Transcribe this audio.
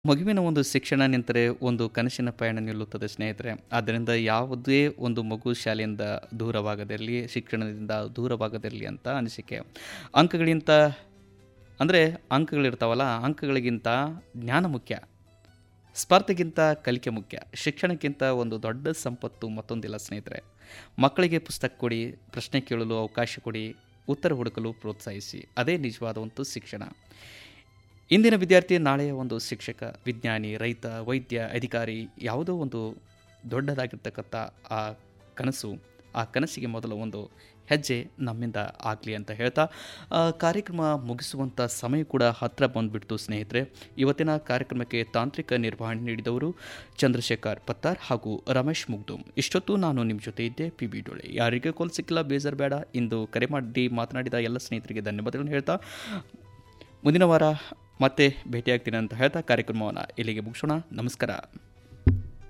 ಮಗುವಿನ ಒಂದು ಶಿಕ್ಷಣ ನಿಂತರೆ ಒಂದು ಕನಸಿನ ಪಯಣ ನಿಲ್ಲುತ್ತದೆ ಸ್ನೇಹಿತರೆ ಆದ್ದರಿಂದ ಯಾವುದೇ ಒಂದು ಮಗು ಶಾಲೆಯಿಂದ ದೂರವಾಗದಿರಲಿ ಶಿಕ್ಷಣದಿಂದ ದೂರವಾಗದಿರಲಿ ಅಂತ ಅನಿಸಿಕೆ ಅಂಕಗಳಿಂತ ಅಂದರೆ ಅಂಕಗಳಿರ್ತಾವಲ್ಲ ಅಂಕಗಳಿಗಿಂತ ಜ್ಞಾನ ಮುಖ್ಯ ಸ್ಪರ್ಧೆಗಿಂತ ಕಲಿಕೆ ಮುಖ್ಯ ಶಿಕ್ಷಣಕ್ಕಿಂತ ಒಂದು ದೊಡ್ಡ ಸಂಪತ್ತು ಮತ್ತೊಂದಿಲ್ಲ ಸ್ನೇಹಿತರೆ ಮಕ್ಕಳಿಗೆ ಪುಸ್ತಕ ಕೊಡಿ ಪ್ರಶ್ನೆ ಕೇಳಲು ಅವಕಾಶ ಕೊಡಿ ಉತ್ತರ ಹುಡುಕಲು ಪ್ರೋತ್ಸಾಹಿಸಿ ಅದೇ ನಿಜವಾದ ಒಂದು ಶಿಕ್ಷಣ ಇಂದಿನ ವಿದ್ಯಾರ್ಥಿ ನಾಳೆಯ ಒಂದು ಶಿಕ್ಷಕ ವಿಜ್ಞಾನಿ ರೈತ ವೈದ್ಯ ಅಧಿಕಾರಿ ಯಾವುದೋ ಒಂದು ದೊಡ್ಡದಾಗಿರ್ತಕ್ಕಂಥ ಆ ಕನಸು ಆ ಕನಸಿಗೆ ಮೊದಲು ಒಂದು ಹೆಜ್ಜೆ ನಮ್ಮಿಂದ ಆಗಲಿ ಅಂತ ಹೇಳ್ತಾ ಆ, ಕಾರ್ಯಕ್ರಮ ಮುಗಿಸುವಂಥ ಸಮಯ ಕೂಡ ಹತ್ತಿರ ಬಂದುಬಿಡ್ತು ಸ್ನೇಹಿತರೆ ಇವತ್ತಿನ ಕಾರ್ಯಕ್ರಮಕ್ಕೆ ತಾಂತ್ರಿಕ ನಿರ್ವಹಣೆ ನೀಡಿದವರು ಚಂದ್ರಶೇಖರ್ ಪತ್ತಾರ್ ಹಾಗೂ ರಮೇಶ್ ಮುಗ್ದುಮ್ ಇಷ್ಟೊತ್ತು ನಾನು ನಿಮ್ಮ ಜೊತೆ ಇದ್ದೆ ಪಿ ಬಿ ಡೊಳೆ ಯಾರಿಗೆ ಕೋಲ್ ಸಿಕ್ಕಿಲ್ಲ ಬೇಜಾರು ಬೇಡ ಇಂದು ಕರೆ ಮಾಡಿ ಮಾತನಾಡಿದ ಎಲ್ಲ ಸ್ನೇಹಿತರಿಗೆ ಧನ್ಯವಾದಗಳನ್ನು ಹೇಳ್ತಾ ಮುಂದಿನ ವಾರ ಮತ್ತೆ ಭೇಟಿಯಾಗ್ತೀನಿ ಅಂತ ಹೇಳ್ತಾ ಕಾರ್ಯಕ್ರಮವನ್ನು ಇಲ್ಲಿಗೆ ಮುಗಿಸೋಣ ನಮಸ್ಕಾರ